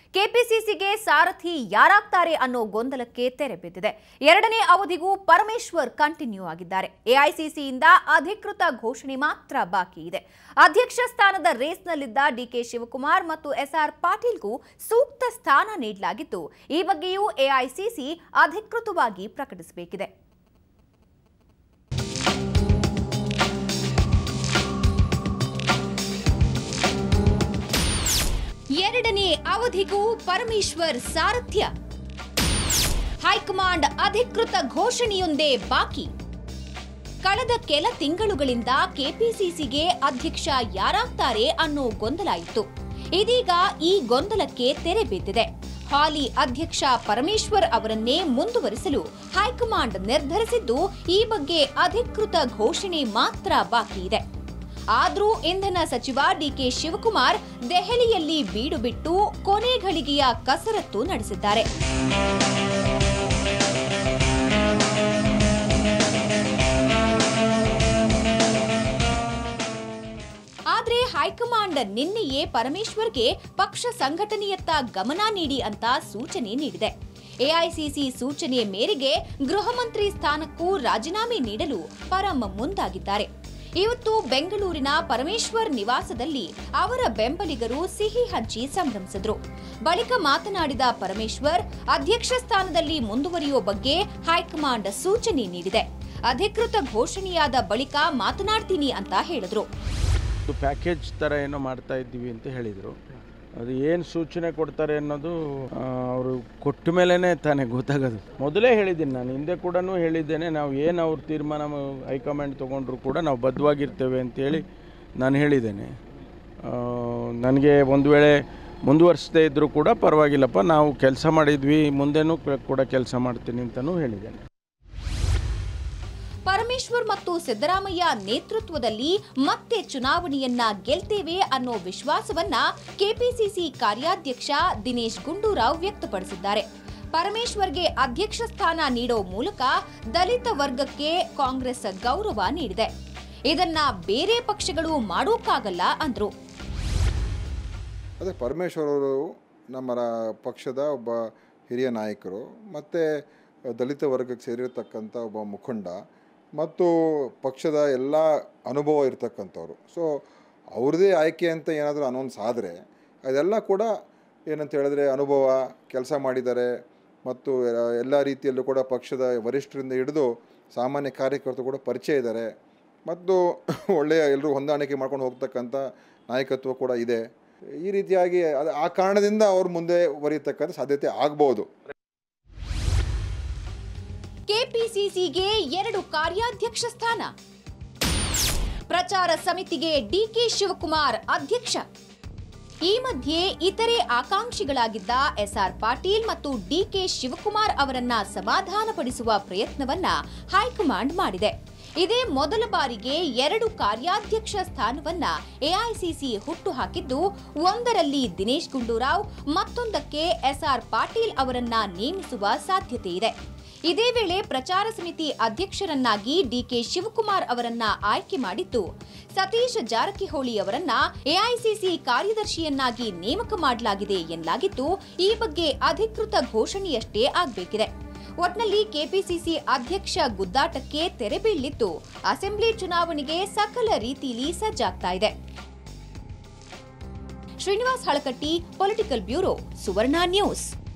ಕೆಪಿಸಿಸಿಗೆ ಸಾರಥಿ ಯಾರಾಗ್ತಾರೆ ಅನ್ನೋ ಗೊಂದಲಕ್ಕೆ ತೆರೆ ಬಿದ್ದಿದೆ ಎರಡನೇ ಅವಧಿಗೂ ಪರಮೇಶ್ವರ್ ಕಂಟಿನ್ಯೂ ಆಗಿದ್ದಾರೆ ಎಐಸಿಸಿಯಿಂದ ಅಧಿಕೃತ ಘೋಷಣೆ ಮಾತ್ರ ಬಾಕಿ ಇದೆ ಅಧ್ಯಕ್ಷ ಸ್ಥಾನದ ರೇಸ್ನಲ್ಲಿದ್ದ ಡಿಕೆ ಶಿವಕುಮಾರ್ ಮತ್ತು ಎಸ್ಆರ್ ಪಾಟೀಲ್ಗೂ ಸೂಕ್ತ ಸ್ಥಾನ ನೀಡಲಾಗಿದ್ದು ಈ ಬಗ್ಗೆಯೂ ಎಐಸಿಸಿ ಅಧಿಕೃತವಾಗಿ ಪ್ರಕಟಿಸಬೇಕಿದೆ ಎರಡನೇ ಅವಧಿಗೂ ಪರಮೇಶ್ವರ್ ಸಾರಥ್ಯ ಹೈಕಮಾಂಡ್ ಅಧಿಕೃತ ಘೋಷಣೆಯೊಂದೇ ಬಾಕಿ ಕಳೆದ ಕೆಲ ತಿಂಗಳುಗಳಿಂದ ಕೆಪಿಸಿಸಿಗೆ ಅಧ್ಯಕ್ಷ ಯಾರಾಗ್ತಾರೆ ಅನ್ನೋ ಗೊಂದಲ ಇತ್ತು ಇದೀಗ ಈ ಗೊಂದಲಕ್ಕೆ ತೆರೆ ಬಿದ್ದಿದೆ ಹಾಲಿ ಅಧ್ಯಕ್ಷ ಪರಮೇಶ್ವರ್ ಅವರನ್ನೇ ಮುಂದುವರಿಸಲು ಹೈಕಮಾಂಡ್ ನಿರ್ಧರಿಸಿದ್ದು ಈ ಬಗ್ಗೆ ಅಧಿಕೃತ ಘೋಷಣೆ ಮಾತ್ರ ಬಾಕಿ ಇದೆ ಆದ್ರೂ ಇಂಧನ ಸಚಿವ ಡಿಕೆ ಶಿವಕುಮಾರ್ ದೆಹಲಿಯಲ್ಲಿ ಬೀಡು ಬಿಟ್ಟು ಕೊನೆ ಘಳಿಗೆಯ ಕಸರತ್ತು ನಡೆಸಿದ್ದಾರೆ ಆದ್ರೆ ಹೈಕಮಾಂಡ್ ನಿನ್ನೆಯೇ ಪರಮೇಶ್ವರ್ಗೆ ಪಕ್ಷ ಸಂಘಟನೆಯತ್ತ ಗಮನ ನೀಡಿ ಅಂತ ಸೂಚನೆ ನೀಡಿದೆ ಎಐಸಿಸಿ ಸೂಚನೆ ಮೇರೆಗೆ ಗೃಹ ಮಂತ್ರಿ ಸ್ಥಾನಕ್ಕೂ ರಾಜೀನಾಮೆ ನೀಡಲು ಪರಂ ಮುಂದಾಗಿದ್ದಾರೆ ಇವತ್ತು ಬೆಂಗಳೂರಿನ ಪರಮೇಶ್ವರ್ ನಿವಾಸದಲ್ಲಿ ಅವರ ಬೆಂಬಲಿಗರು ಸಿಹಿ ಹಂಚಿ ಸಂಭ್ರಮಿಸಿದ್ರು ಬಳಿಕ ಮಾತನಾಡಿದ ಪರಮೇಶ್ವರ್ ಅಧ್ಯಕ್ಷ ಸ್ಥಾನದಲ್ಲಿ ಮುಂದುವರಿಯುವ ಬಗ್ಗೆ ಹೈಕಮಾಂಡ್ ಸೂಚನೆ ನೀಡಿದೆ ಅಧಿಕೃತ ಘೋಷಣೆಯಾದ ಬಳಿಕ ಮಾತನಾಡ್ತೀನಿ ಅಂತ ಹೇಳಿದ್ರು ಒಂದು ಪ್ಯಾಕೇಜ್ ಥರ ಏನೋ ಮಾಡ್ತಾ ಇದ್ದೀವಿ ಅಂತ ಹೇಳಿದರು ಅದು ಏನು ಸೂಚನೆ ಕೊಡ್ತಾರೆ ಅನ್ನೋದು ಅವರು ಕೊಟ್ಟ ಮೇಲೇ ತಾನೇ ಗೊತ್ತಾಗೋದು ಮೊದಲೇ ಹೇಳಿದ್ದೀನಿ ನಾನು ಹಿಂದೆ ಕೂಡ ಹೇಳಿದ್ದೇನೆ ನಾವು ಏನು ಅವ್ರ ತೀರ್ಮಾನ ಹೈಕಮಾಂಡ್ ತೊಗೊಂಡ್ರು ಕೂಡ ನಾವು ಬದ್ಧವಾಗಿರ್ತೇವೆ ಅಂತೇಳಿ ನಾನು ಹೇಳಿದ್ದೇನೆ ಆ, ನನಗೆ ಒಂದು ವೇಳೆ ಮುಂದುವರಿಸದೇ ಇದ್ದರೂ ಕೂಡ ಪರವಾಗಿಲ್ಲಪ್ಪ ನಾವು ಕೆಲಸ ಮಾಡಿದ್ವಿ ಮುಂದೆನೂ ಕೂಡ ಕೆಲಸ ಮಾಡ್ತೀನಿ ಅಂತಲೂ ಹೇಳಿದ್ದೇನೆ ಪರಮೇಶ್ವರ್ ಮತ್ತು ಸಿದ್ದರಾಮಯ್ಯ ನೇತೃತ್ವದಲ್ಲಿ ಮತ್ತೆ ಚುನಾವಣೆಯನ್ನ ಗೆಲ್ತೇವೆ ಅನ್ನೋ ವಿಶ್ವಾಸವನ್ನ ಕೆಪಿಸಿಸಿ ಕಾರ್ಯಾಧ್ಯಕ್ಷ ದಿನೇಶ್ ಗುಂಡೂರಾವ್ ವ್ಯಕ್ತಪಡಿಸಿದ್ದಾರೆ ಪರಮೇಶ್ವರ್ಗೆ ಅಧ್ಯಕ್ಷ ಸ್ಥಾನ ನೀಡೋ ಮೂಲಕ ದಲಿತ ವರ್ಗಕ್ಕೆ ಕಾಂಗ್ರೆಸ್ ಗೌರವ ನೀಡಿದೆ ಇದನ್ನ ಬೇರೆ ಪಕ್ಷಗಳು ಮಾಡೋಕ್ಕಾಗಲ್ಲ ಅಂದ್ರು ಅದೇ ಪರಮೇಶ್ವರ್ ಅವರು ನಮ್ಮ ರಾ- ಪಕ್ಷದ ಒಬ್ಬ ಹಿರಿಯ ನಾಯಕರು ಮತ್ತು ದಲಿತ ವರ್ಗಕ್ಕೆ ಸೇರಿರ್ತಕ್ಕಂಥ ಒಬ್ಬ ಮುಖಂಡ ಮತ್ತು ಪಕ್ಷದ ಎಲ್ಲ ಅನುಭವ ಇರ್ತಕ್ಕಂಥವ್ರು ಸೊ ಅವ್ರದ್ದೇ ಆಯ್ಕೆ ಅಂತ ಏನಾದರೂ ಅನೌನ್ಸ್ ಆದರೆ ಅದೆಲ್ಲ ಕೂಡ ಏನಂತ ಹೇಳಿದ್ರೆ ಅನುಭವ ಕೆಲಸ ಮಾಡಿದ್ದಾರೆ ಮತ್ತು ಎಲ್ಲ ರೀತಿಯಲ್ಲೂ ಕೂಡ ಪಕ್ಷದ ವರಿಷ್ಠರಿಂದ ಹಿಡಿದು ಸಾಮಾನ್ಯ ಕಾರ್ಯಕರ್ತರು ಕೂಡ ಪರಿಚಯ ಇದ್ದಾರೆ ಮತ್ತು ಒಳ್ಳೆಯ ಎಲ್ಲರೂ ಹೊಂದಾಣಿಕೆ ಮಾಡ್ಕೊಂಡು ಹೋಗ್ತಕ್ಕಂಥ ನಾಯಕತ್ವ ಕೂಡ ಇದೆ ಈ ರೀತಿಯಾಗಿ ಅದು ಆ ಕಾರಣದಿಂದ ಅವ್ರು ಮುಂದೆ ಬರೀತಕ್ಕಂಥ ಸಾಧ್ಯತೆ ಆಗ್ಬೋದು ಕೆಪಿಸಿಸಿಗೆ ಎರಡು ಕಾರ್ಯಾಧ್ಯಕ್ಷ ಸ್ಥಾನ ಪ್ರಚಾರ ಸಮಿತಿಗೆ ಡಿಕೆ ಶಿವಕುಮಾರ್ ಅಧ್ಯಕ್ಷ ಈ ಮಧ್ಯೆ ಇತರೆ ಆಕಾಂಕ್ಷಿಗಳಾಗಿದ್ದ ಎಸ್ಆರ್ ಪಾಟೀಲ್ ಮತ್ತು ಡಿಕೆ ಶಿವಕುಮಾರ್ ಅವರನ್ನ ಸಮಾಧಾನಪಡಿಸುವ ಪ್ರಯತ್ನವನ್ನ ಹೈಕಮಾಂಡ್ ಮಾಡಿದೆ ಇದೇ ಮೊದಲ ಬಾರಿಗೆ ಎರಡು ಕಾರ್ಯಾಧ್ಯಕ್ಷ ಸ್ಥಾನವನ್ನ ಎಐಸಿಸಿ ಹುಟ್ಟು ಹಾಕಿದ್ದು ಒಂದರಲ್ಲಿ ದಿನೇಶ್ ಗುಂಡೂರಾವ್ ಮತ್ತೊಂದಕ್ಕೆ ಎಸ್ಆರ್ ಪಾಟೀಲ್ ಅವರನ್ನ ನೇಮಿಸುವ ಸಾಧ್ಯತೆ ಇದೆ ಇದೇ ವೇಳೆ ಪ್ರಚಾರ ಸಮಿತಿ ಅಧ್ಯಕ್ಷರನ್ನಾಗಿ ಡಿಕೆ ಶಿವಕುಮಾರ್ ಅವರನ್ನ ಆಯ್ಕೆ ಮಾಡಿದ್ದು ಸತೀಶ್ ಜಾರಕಿಹೊಳಿ ಅವರನ್ನ ಎಐಸಿಸಿ ಕಾರ್ಯದರ್ಶಿಯನ್ನಾಗಿ ನೇಮಕ ಮಾಡಲಾಗಿದೆ ಎನ್ನಲಾಗಿದ್ದು ಈ ಬಗ್ಗೆ ಅಧಿಕೃತ ಘೋಷಣೆಯಷ್ಟೇ ಆಗಬೇಕಿದೆ ಒಟ್ನಲ್ಲಿ ಕೆಪಿಸಿಸಿ ಅಧ್ಯಕ್ಷ ಗುದ್ದಾಟಕ್ಕೆ ತೆರೆ ಬೀಳಿದ್ದು ಅಸೆಂಬ್ಲಿ ಚುನಾವಣೆಗೆ ಸಕಲ ರೀತಿಯಲ್ಲಿ ಸಜ್ಜಾಗ್ತಾ ಇದೆ Srinivas Halakatti political bureau Suvarna news